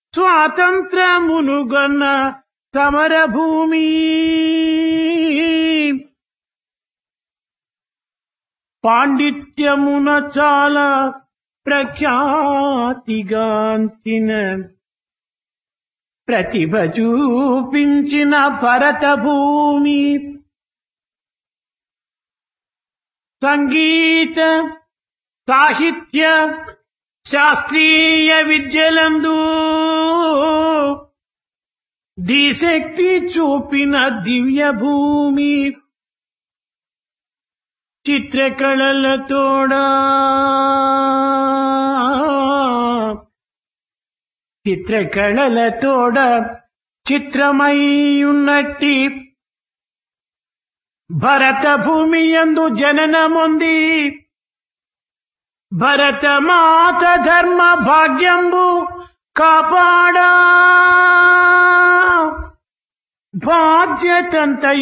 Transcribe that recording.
స్వాతంత్రమునుగొన్న సమరభూమి పాండిత్యమున చాలా ప్రఖ్యాతిగాంచిన ప్రతిభ చూపించిన భరత భూమి సంగీత సాహిత్య శాస్త్రీయ విద్యలందు దిశక్తి చూపిన దివ్య భూమి చిత్రకళలతోడా చిత్రకళలతోడ చిత్రమై ఉన్నట్టి భరత భూమి యందు జననముంది భరత మాత ధర్మ భాగ్యంబు కాపాడా బాధ్యతంత